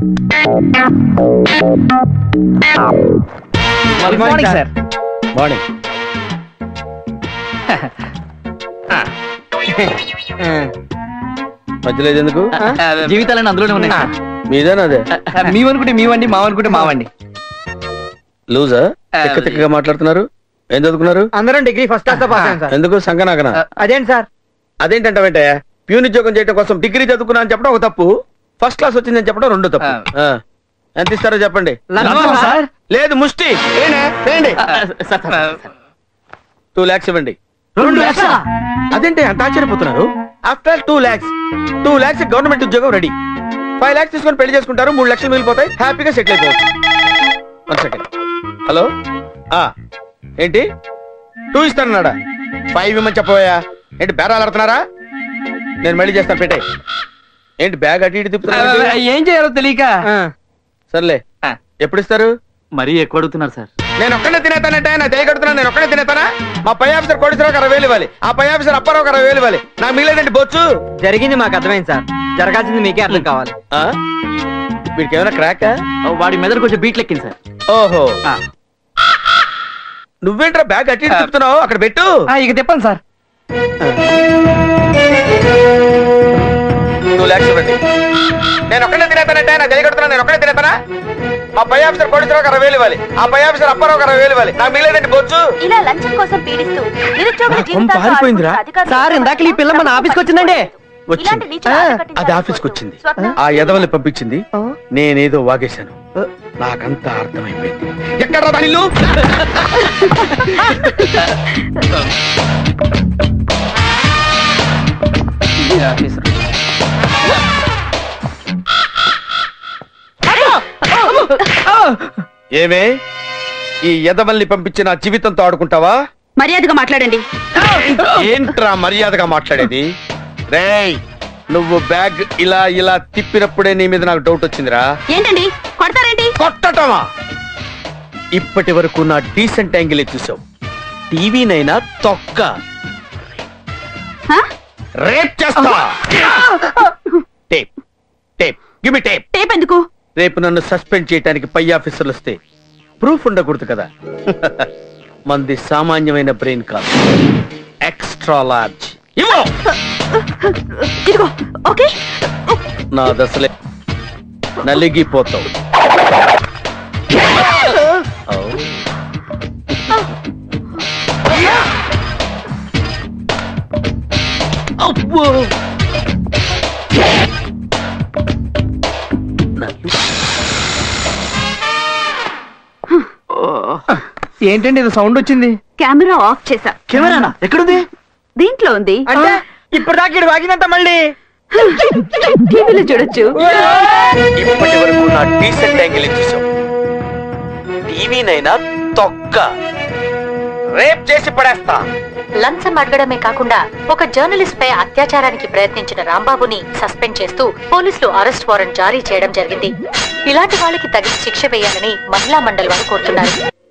Good morning sir morning మధ్యలో ఇది ఎందుకు జీవితాలన్నీ అందులోనే ఉన్నాయి సార్. మీదేనా అదే మీవనుకుంటే మీవండి మావనుకుంటే మావండి లూజా తిక్క తిక్కగా మాట్లాడుతున్నారు ఏం చదువుకున్నారు అందరం డిగ్రీ ఫస్ట్ క్లాస్ తో పాస్ అయ్యాం సార్ ఎందుకు సంకనాకన అదేంటి సార్ అదేంటంటే ప్యూన్ ఉద్యోగం చేయడం కోసం డిగ్రీ చదువుకున్నా అని చెప్పడం ఒక తప్పు ఫస్ట్ క్లాస్ వచ్చిందని చెప్పడం రెండో తప్పు ఆ. ఎంత ఇస్తారో చెప్పండి లంచం సార్ లేదు ముష్టి ఏనే? తేండి. టూ లాక్స్ ఇవ్వండి రెండు లక్షలా అదేంటి అంత ఆశ్చర్యపోతున్నారు after two lakhs two lakhs government ఉద్యోగం రెడీ ఫైవ్ లాక్స్ తీసుకొని పెళ్లి చేసుకుంటారు మూడు లక్షలు మిగిలిపోతాయి హ్యాపీగా సెటిల్ అయిపోవచ్చు వన్ సెకండ్ హలో ఆ ఏంటి టూ ఇస్తానన్నాడా ఫైవ్ ఇవ్వమని చెప్పబోయా ఏంటి బేరాలు ఆడుతున్నారా నేను మళ్ళీ చేస్తాను పెట్టే ఏంటి బ్యాగ్ అటు ఇటు తిప్పుతున్నా ఏం చేయాలో తెలియక సర్లే ఆ. ఎప్పుడు ఇస్తారు మరీ ఎక్కువ అడుగుతున్నారు సార్ నేను ఒక్కడే తినేతానంటే నా దేయ కడుతున్నా నేను ఒక్కడే తినేతానా మా పై ఆఫీసర్ కోటేశ్వరరావు అరవై వేలు ఇవ్వాలి ఆ పై ఆఫీసర్ అప్పారావు అరవై వేలు ఇవ్వాలి నాకు మిగిలేదండి బొచ్చు జరిగింది మాకు అర్థమైంది సార్ జరగాల్సింది మీకే అర్థం కావాలి ఆ? వీడికి ఏమైనా క్రాక్ వాడి మెదడు కొంచెం బీట్లు ఎక్కింది సార్ ఓహో ఆ. నువ్వేంట్రా బ్యాగ్ అట్టి ఇటు తిప్పుతున్నావు అక్కడ పెట్టు ఆ, ఇక చెప్పండి సార్ టూ లాక్స్ ఇవ్వండి నేను ఒక్కడే తినేతానంటే నా దేయ కడుతున్నా నేను ఒక్కడే తినేతానా మా పై ఆఫీసర్ కోటేశ్వరరావు అరవై వేలు ఇవ్వాలి ఆ పై ఆఫీసర్ అప్పారావు అరవై వేలు ఇవ్వాలి నాకు మిగిలేదండి బొచ్చు ఇలా లంచం కోసం పీడిస్తూ నిరుద్యోగుల నా కొంప జీవితాలతో ఆరిపోయిందిరా. ఆడుకుంటున్న అధికారులు సార్, ఇందాక ఈ పిల్ల మన ఆఫీస్కి వచ్చిందండి. ఇలాంటి వచ్చింది నీచులు ఆట కట్టించాలని అది ఆఫీస్కి వచ్చింది స్వప్న ఆ ఎదవల్ని పంపించింది నేనేదో వాగేశాను నాకంతా అర్థమైపోయింది ఎక్కడ రా ఇల్లు ఏమే ఈ ఎదవల్ని పంపించి నా జీవితంతో ఆడుకుంటావా మర్యాదగా మాట్లాడండి ఏంట్రా మర్యాదగా మాట్లాడేది రేయ్ నువ్వు బ్యాగ్ ఇలా ఇలా తిప్పినప్పుడే నీ మీద నాకు డౌట్ వచ్చిందిరా ఏంటండి కొడతారేంటి కొట్టటమా ఇప్పటి వరకు నా డీసెంట్ యాంగిల్ చూసావు టీవీనైనా తొక్క హ? రేప్ చేస్తా tape tape give me tape tape ఎందుకు రేపు నన్ను సస్పెండ్ చేయడానికి పై ఆఫీసర్లు వస్తే ప్రూఫ్ ఉండకూడదు కదా మంది సామాన్యమైన బ్రెయిన్ కాదు ఎక్స్ట్రా లార్జ్ ఇవ్వు ఇదిగో ఓకే నా దశలే నలిగిపోతావు ఔ. అబ్బో. నలు. ఏంటండి ఇది సౌండ్ వచ్చింది కెమెరా ఆఫ్ చేసా కెమెరానా ఎక్కడుంది దీంట్లో ఉంది అంటే ఇప్పుడు దాకా ఇక్కడ వాగిందంట మళ్ళీ టీవీలో చూడొచ్చు ఇప్పటి వరకు నా డీసెంట్ యాంగిల్ చూసావు టీవీనైనా తొక్క రేప్ చేసి పడేస్తా లంచం అడగడమే కాకుండా ఒక జర్నలిస్ట్ పై అత్యాచారానికి ప్రయత్నించిన రాంబాబుని సస్పెండ్ చేస్తూ పోలీసులు అరెస్ట్ వారెంట్ జారీ చేయడం జరిగింది ఇలాంటి వాళ్ళకి తగిన శిక్ష వేయాలని మహిళా మండలి వారు కోరుతున్నారు